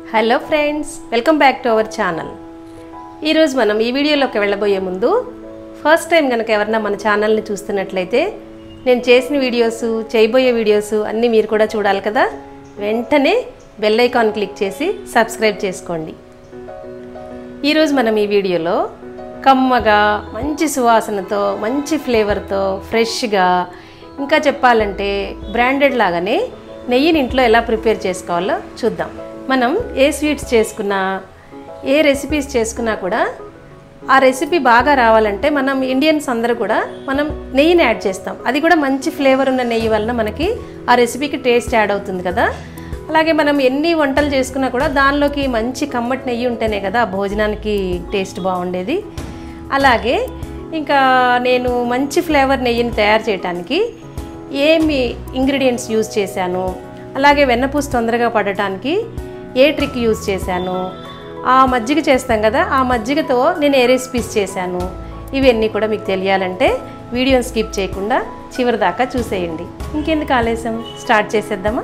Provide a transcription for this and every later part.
hello friends welcome back to our channel ఈరోజు మనం ఈ వీడియోలోకి వెళ్ళబోయే ముందు ఫస్ట్ టైం కనుక ఎవరన్నా మన ఛానల్ని చూస్తున్నట్లయితే నేను చేసిన వీడియోస్ చేయబోయే వీడియోస్ అన్నీ మీరు కూడా చూడాలి కదా వెంటనే బెల్ ఐకాన్ క్లిక్ చేసి సబ్స్క్రైబ్ చేసుకోండి ఈరోజు మనం ఈ వీడియోలో కమ్మగా మంచి సువాసనతో మంచి ఫ్లేవర్తో ఫ్రెష్గా ఇంకా చెప్పాలంటే బ్రాండెడ్ లాగానే నెయ్యిని ఇంట్లో ఎలా ప్రిపేర్ చేసుకోవాలో చూద్దాం మనం ఏ స్వీట్స్ చేసుకున్నా ఏ రెసిపీస్ చేసుకున్నా కూడా ఆ రెసిపీ బాగా రావాలంటే మనం ఇండియన్స్ అందరూ కూడా మనం నెయ్యిని యాడ్ చేస్తాం అది కూడా మంచి ఫ్లేవర్ ఉన్న నెయ్యి వలన మనకి ఆ రెసిపీకి టేస్ట్ యాడ్ అవుతుంది కదా అలాగే మనం ఎన్ని వంటలు చేసుకున్నా కూడా దానిలోకి మంచి కమ్మటి నెయ్యి ఉంటేనే కదా ఆ భోజనానికి టేస్ట్ బాగుండేది అలాగే ఇంకా నేను మంచి ఫ్లేవర్ నెయ్యిని తయారు చేయడానికి ఏమి ఇంగ్రీడియంట్స్ యూజ్ చేశాను అలాగే వెన్నపూస తొందరగా పడటానికి ఏ ట్రిక్ యూజ్ చేశాను ఆ మజ్జిగ చేస్తాం కదా ఆ మజ్జిగతో నేను ఏ రెసిపీస్ చేశాను ఇవన్నీ కూడా మీకు తెలియాలంటే వీడియోని స్కిప్ చేయకుండా చివరి దాకా చూసేయండి ఇంకెందుకు ఆలస్యం స్టార్ట్ చేసేద్దామా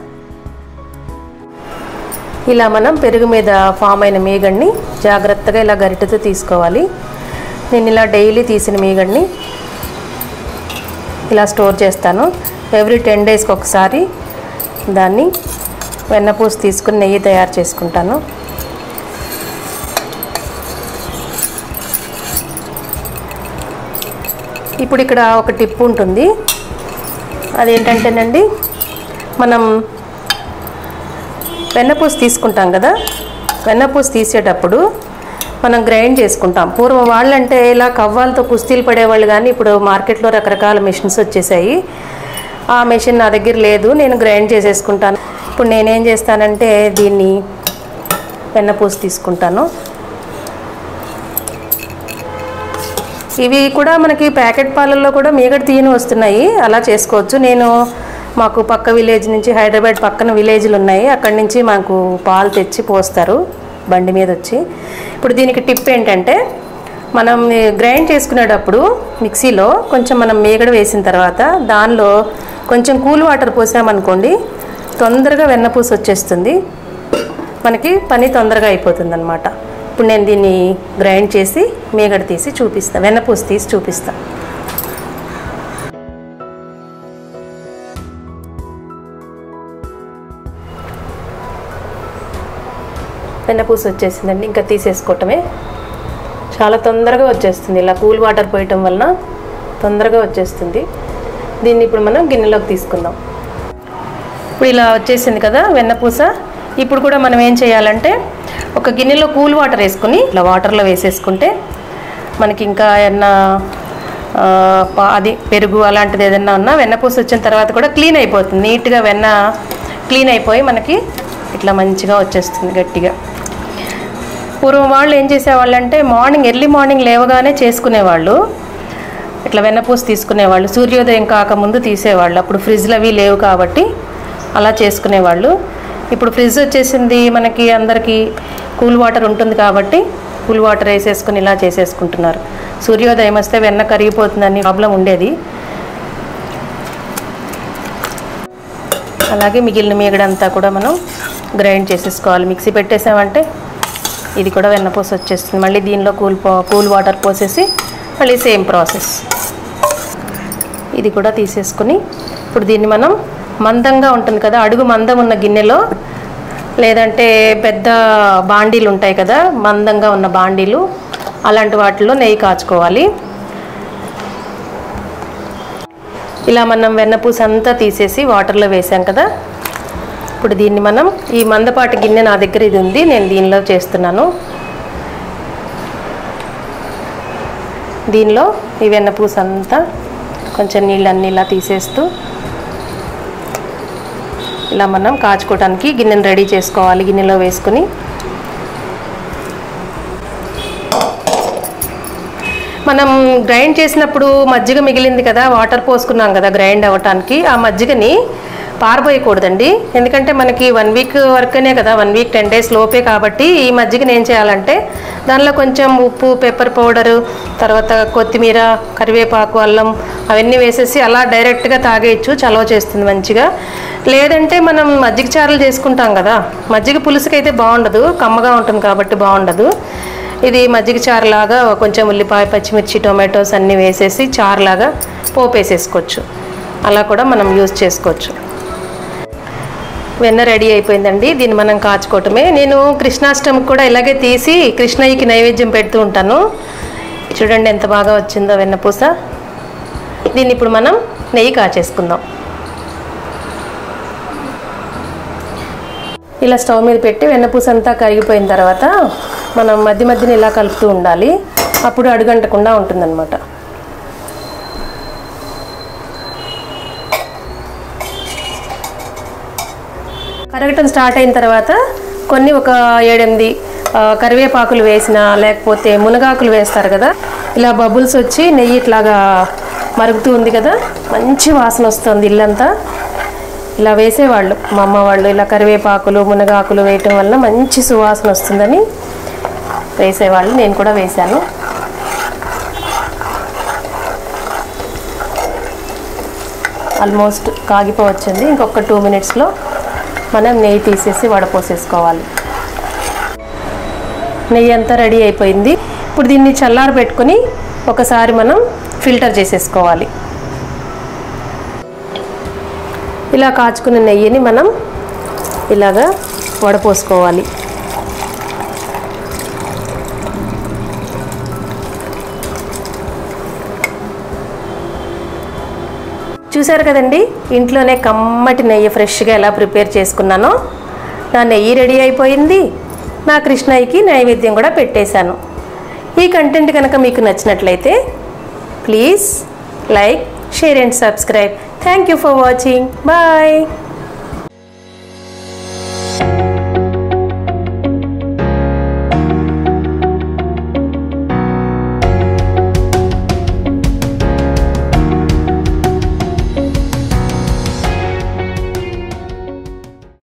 ఇలా మనం పెరుగు మీద ఫామ్ అయిన మీగడ్ని జాగ్రత్తగా ఇలా గరిటెతో తీసుకోవాలి నేను ఇలా డైలీ తీసిన మీగడ్ని ఇలా స్టోర్ చేస్తాను ఎవ్రీ టెన్ డేస్కి ఒకసారి దాన్ని వెన్నపూస తీసుకుని నెయ్యి తయారు చేసుకుంటాను ఇప్పుడు ఇక్కడ ఒక టిప్ ఉంటుంది అదేంటంటేనండి మనం వెన్నపూస తీసుకుంటాం కదా వెన్నపూస తీసేటప్పుడు మనం గ్రైండ్ చేసుకుంటాం పూర్వం వాళ్ళంటే ఇలా కవ్వాలతో కుస్తీలు పడేవాళ్ళు కానీ ఇప్పుడు మార్కెట్లో రకరకాల మిషన్స్ వచ్చేసాయి ఆ మెషిన్ నా దగ్గర లేదు నేను గ్రైండ్ చేసేసుకుంటాను ఇప్పుడు నేనేం చేస్తానంటే దీన్ని వెన్నపూస తీసుకుంటాను ఇవి కూడా మనకి ప్యాకెట్ పాలల్లో కూడా మీగడ తీయని వస్తున్నాయి అలా చేసుకోవచ్చు నేను మాకు పక్క విలేజ్ నుంచి హైదరాబాద్ పక్కన విలేజ్లు ఉన్నాయి అక్కడి నుంచి మాకు పాలు తెచ్చి పోస్తారు బండి మీద వచ్చి ఇప్పుడు దీనికి టిప్ ఏంటంటే మనం గ్రైండ్ చేసుకునేటప్పుడు మిక్సీలో కొంచెం మనం మీగడ వేసిన తర్వాత దానిలో కొంచెం కూల్ వాటర్ పోసామనుకోండి తొందరగా వెన్నపూస వచ్చేస్తుంది మనకి పని తొందరగా అయిపోతుంది అనమాట ఇప్పుడు నేను దీన్ని గ్రైండ్ చేసి మీగడ తీసి చూపిస్తాను వెన్నపూస తీసి చూపిస్తాను వెన్నపూస వచ్చేసిందండి ఇంకా తీసేసుకోవటమే చాలా తొందరగా వచ్చేస్తుంది ఇలా కూల్ వాటర్ పోయటం వలన తొందరగా వచ్చేస్తుంది దీన్ని ఇప్పుడు మనం గిన్నెలోకి తీసుకుందాం ఇప్పుడు ఇలా వచ్చేసింది కదా వెన్నపూస ఇప్పుడు కూడా మనం ఏం చేయాలంటే ఒక గిన్నెలో కూల్ వాటర్ వేసుకుని ఇలా వాటర్లో వేసేసుకుంటే మనకి ఇంకా ఏమన్నా ఆ, పా- అది పెరుగు అలాంటిది ఏదన్నా ఉన్నా వెన్నపూస వచ్చిన తర్వాత కూడా క్లీన్ అయిపోతుంది నీట్గా వెన్న క్లీన్ అయిపోయి మనకి ఇట్లా మంచిగా వచ్చేస్తుంది గట్టిగా పూర్వం వాళ్ళు ఏం చేసేవాళ్ళు అంటే మార్నింగ్ ఎర్లీ మార్నింగ్ లేవగానే చేసుకునేవాళ్ళు ఇట్లా వెన్నపూస తీసుకునేవాళ్ళు సూర్యోదయం కాకముందు తీసేవాళ్ళు అప్పుడు ఫ్రిడ్జ్లు అవి లేవు కాబట్టి అలా చేసుకునేవాళ్ళు ఇప్పుడు ఫ్రిడ్జ్ వచ్చేసింది మనకి అందరికీ కూల్ వాటర్ ఉంటుంది కాబట్టి కూల్ వాటర్ వేసేసుకుని ఇలా చేసేసుకుంటున్నారు సూర్యోదయం వస్తే వెన్న కరిగిపోతుందని ప్రాబ్లం ఉండేది అలాగే మిగిలిన మీగడంతా కూడా మనం గ్రైండ్ చేసేసుకోవాలి మిక్సీ పెట్టేసామంటే ఇది కూడా వెన్నపూస వచ్చేస్తుంది మళ్ళీ దీనిలో కూల్ పో కూల్ వాటర్ పోసేసి మళ్ళీ సేమ్ ప్రాసెస్ ఇది కూడా తీసేసుకుని ఇప్పుడు దీన్ని మనం మందంగా ఉంటుంది కదా అడుగు మందం ఉన్న గిన్నెలో లేదంటే పెద్ద బాండీలు ఉంటాయి కదా మందంగా ఉన్న బాండీలు అలాంటి వాటిలో నెయ్యి కాచుకోవాలి ఇలా మనం వెన్నపూస అంతా తీసేసి వాటర్లో వేసాం కదా ఇప్పుడు దీన్ని మనం ఈ మందపాటి గిన్నె నా దగ్గర ఇది ఉంది నేను దీనిలో చేస్తున్నాను దీనిలో ఈ వెన్నపూస అంతా కొంచెం నీళ్ళన్నీ ఇలా తీసేస్తూ ఇలా మనం కాచుకోవడానికి గిన్నెను రెడీ చేసుకోవాలి గిన్నెలో వేసుకుని మనం గ్రైండ్ చేసినప్పుడు మజ్జిగ మిగిలింది కదా వాటర్ పోసుకున్నాం కదా గ్రైండ్ అవ్వటానికి ఆ మజ్జిగని పారబోయకూడదండి ఎందుకంటే మనకి వన్ వీక్ వరకునే కదా వన్ వీక్ టెన్ డేస్ లోపే కాబట్టి ఈ మజ్జిగని ఏం చేయాలంటే దానిలో కొంచెం ఉప్పు పెప్పర్ పౌడరు తర్వాత కొత్తిమీర కరివేపాకు అల్లం అవన్నీ వేసేసి అలా డైరెక్ట్గా తాగేయచ్చు చలవ చేస్తుంది మంచిగా లేదంటే మనం మజ్జిగ చారులు చేసుకుంటాం కదా మజ్జిగ పులుసుకైతే బాగుండదు కమ్మగా ఉంటుంది కాబట్టి బాగుండదు ఇది మజ్జిగ చారులాగా కొంచెం ఉల్లిపాయ పచ్చిమిర్చి టొమాటోస్ అన్నీ వేసేసి చారులాగా పోపేసేసుకోవచ్చు అలా కూడా మనం యూజ్ చేసుకోవచ్చు వెన్న రెడీ అయిపోయిందండి దీన్ని మనం కాచుకోవటమే నేను కృష్ణాష్టమికి కూడా ఇలాగే తీసి కృష్ణయ్యకి నైవేద్యం పెడుతూ ఉంటాను చూడండి ఎంత బాగా వచ్చిందో వెన్నపూస దీన్ని ఇప్పుడు మనం నెయ్యి కాచేసుకుందాం ఇలా స్టవ్ మీద పెట్టి వెన్నపూస అంతా కరిగిపోయిన తర్వాత మనం మధ్య మధ్యన ఇలా కలుపుతూ ఉండాలి అప్పుడు అడుగంటకుండా ఉంటుందన్నమాట కరగటం స్టార్ట్ అయిన తర్వాత కొన్ని ఒక ఏడెనిమిది ఆ, కరివేపాకులు వేసిన లేకపోతే మునగాకులు వేస్తారు కదా ఇలా బబుల్స్ వచ్చి నెయ్యి ఇట్లాగా మరుగుతూ ఉంది కదా మంచి వాసన వస్తుంది ఇల్లంతా ఇలా వేసేవాళ్ళు మా అమ్మ వాళ్ళు ఇలా కరివేపాకులు మునగాకులు వేయటం వల్ల మంచి సువాసన వస్తుందని వేసేవాళ్ళు నేను కూడా వేశాను ఆల్మోస్ట్ కాగిపోవచ్చింది ఇంకొక టూ మినిట్స్లో మనం నెయ్యి తీసేసి వడపోసేసుకోవాలి నెయ్యి అంతా రెడీ అయిపోయింది ఇప్పుడు దీన్ని చల్లారి పెట్టుకొని ఒకసారి మనం ఫిల్టర్ చేసేసుకోవాలి ఇలా కాచుకున్న నెయ్యిని మనం ఇలాగా వడపోసుకోవాలి చూసారు కదండి ఇంట్లోనే కమ్మటి నెయ్యి ఫ్రెష్గా ఎలా ప్రిపేర్ చేసుకున్నానో నా నెయ్యి రెడీ అయిపోయింది నా కృష్ణయ్యకి నైవేద్యం కూడా పెట్టేశాను ఈ కంటెంట్ కనుక మీకు నచ్చినట్లయితే please like share and subscribe thank you for watching bye